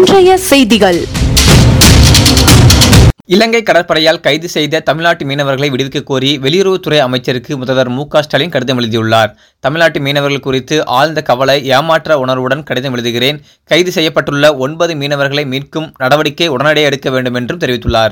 இன்றைய செய்திகள் இலங்கை கடற்படையால் கைது செய்த தமிழ்நாட்டு மீனவர்களை விடுவிக்க கோரி வெளியுறவுத்துறை அமைச்சருக்கு முதல்வர் மு க ஸ்டாலின் கடிதம் எழுதியுள்ளார் தமிழ்நாட்டு மீனவர்கள் குறித்து ஆழ்ந்த கவலை ஏமாற்ற உணர்வுடன் கடிதம் எழுதுகிறேன் கைது செய்யப்பட்டுள்ள ஒன்பது மீனவர்களை மீட்கும் நடவடிக்கை உடனடியாக எடுக்க வேண்டும் என்றும் தெரிவித்துள்ளார்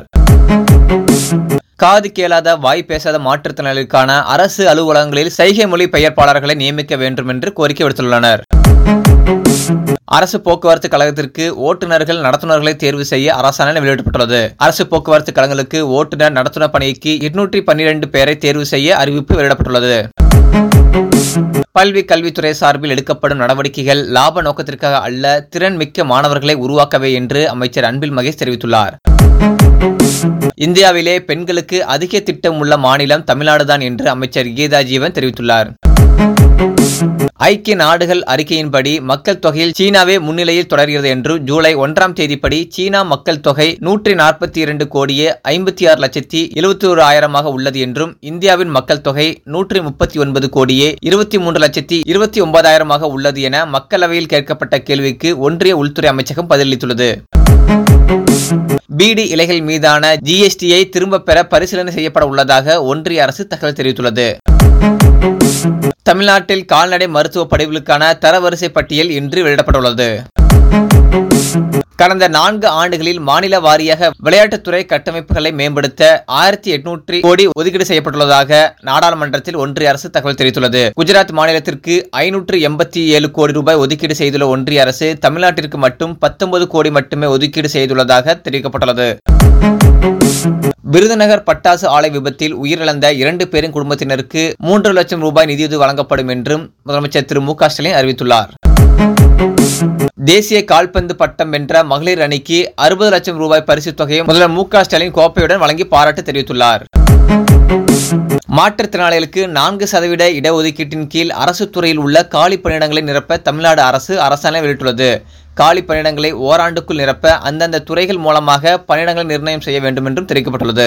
காது கேளாத வாய் பேசாத மாற்றுத்திறனாளிகளுக்கான அரசு அலுவலகங்களில் சைகை மொழி பெயர்ப்பாளர்களை நியமிக்க வேண்டும் என்று கோரிக்கை விடுத்துள்ளனர் அரசு போக்குவரத்து கழகத்திற்கு ஓட்டுநர்கள் நடத்துனர்களை தேர்வு செய்ய அரசாணை வெளியிடப்பட்டுள்ளது அரசு போக்குவரத்து கழகங்களுக்கு ஓட்டுநர் நடத்துனர் பணிக்கு எட்நூற்றி பன்னிரண்டு பேரை தேர்வு செய்ய அறிவிப்பு வெளியிடப்பட்டுள்ளது பல்வி கல்வித்துறை சார்பில் எடுக்கப்படும் நடவடிக்கைகள் லாப நோக்கத்திற்காக அல்ல திறன் மிக்க மாணவர்களை உருவாக்கவே என்று அமைச்சர் அன்பில் மகேஷ் தெரிவித்துள்ளார் இந்தியாவிலே பெண்களுக்கு அதிக திட்டம் உள்ள மாநிலம் தமிழ்நாடுதான் என்று அமைச்சர் கீதா ஜீவன் தெரிவித்துள்ளார் ஐக்கிய நாடுகள் அறிக்கையின்படி மக்கள் தொகையில் சீனாவே முன்னிலையில் தொடர்கிறது என்றும் ஜூலை ஒன்றாம் தேதிப்படி சீனா மக்கள் தொகை நூற்றி நாற்பத்தி இரண்டு கோடியே ஐம்பத்தி ஆறு லட்சத்தி எழுபத்தி ஒரு ஆயிரமாக உள்ளது என்றும் இந்தியாவின் மக்கள் தொகை நூற்றி முப்பத்தி ஒன்பது கோடியே இருபத்தி மூன்று லட்சத்தி இருபத்தி ஒன்பதாயிரமாக உள்ளது என மக்களவையில் கேட்கப்பட்ட கேள்விக்கு ஒன்றிய உள்துறை அமைச்சகம் பதிலளித்துள்ளது பீடி இலைகள் மீதான ஜிஎஸ்டியை திரும்பப் பெற பரிசீலனை செய்யப்பட உள்ளதாக ஒன்றிய அரசு தகவல் தெரிவித்துள்ளது தமிழ்நாட்டில் கால்நடை மருத்துவ படிவுகளுக்கான தரவரிசை பட்டியல் இன்று வெளியிடப்பட்டுள்ளது கடந்த நான்கு ஆண்டுகளில் மாநில வாரியாக விளையாட்டுத்துறை கட்டமைப்புகளை மேம்படுத்த ஆயிரத்தி எட்நூற்றி கோடி ஒதுக்கீடு செய்யப்பட்டுள்ளதாக நாடாளுமன்றத்தில் ஒன்றிய அரசு தகவல் தெரிவித்துள்ளது குஜராத் மாநிலத்திற்கு ஐநூற்று எண்பத்தி ஏழு கோடி ரூபாய் ஒதுக்கீடு செய்துள்ள ஒன்றிய அரசு தமிழ்நாட்டிற்கு மட்டும் பத்தொன்பது கோடி மட்டுமே ஒதுக்கீடு செய்துள்ளதாக தெரிவிக்கப்பட்டுள்ளது விருதுநகர் பட்டாசு ஆலை விபத்தில் உயிரிழந்த இரண்டு பேரின் குடும்பத்தினருக்கு மூன்று லட்சம் ரூபாய் நிதியுதவி வழங்கப்படும் என்றும் முதலமைச்சர் திரு மு க ஸ்டாலின் அறிவித்துள்ளார் தேசிய கால்பந்து பட்டம் வென்ற மகளிர் அணிக்கு அறுபது லட்சம் ரூபாய் பரிசுத் தொகையை முதல்வர் மு க ஸ்டாலின் கோப்பையுடன் வழங்கி பாராட்டு தெரிவித்துள்ளார் மாற்றுத்திறனாளிகளுக்கு நான்கு சதவீத இடஒதுக்கீட்டின் கீழ் அரசு துறையில் உள்ள காலி பணியிடங்களை நிரப்ப தமிழ்நாடு அரசு அரசாணை வெளியிட்டுள்ளது காலி பணியிடங்களை ஓராண்டுக்குள் நிரப்ப அந்தந்த துறைகள் மூலமாக பணியிடங்களை நிர்ணயம் செய்ய வேண்டும் என்றும் தெரிவிக்கப்பட்டுள்ளது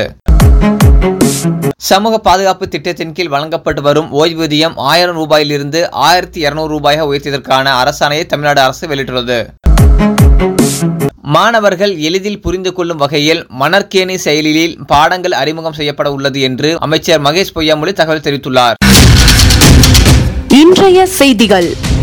சமூக பாதுகாப்பு திட்டத்தின் கீழ் வழங்கப்பட்டு வரும் ஓய்வூதியம் ஆயிரம் ரூபாயிலிருந்து ஆயிரத்தி இருநூறு ரூபாயாக உயர்த்தியதற்கான அரசாணையை தமிழ்நாடு அரசு வெளியிட்டுள்ளது மாணவர்கள் எளிதில் புரிந்து கொள்ளும் வகையில் மணற்கேணி செயலியில் பாடங்கள் அறிமுகம் செய்யப்பட உள்ளது என்று அமைச்சர் மகேஷ் பொய்யாமொழி தகவல் தெரிவித்துள்ளார் இன்றைய செய்திகள்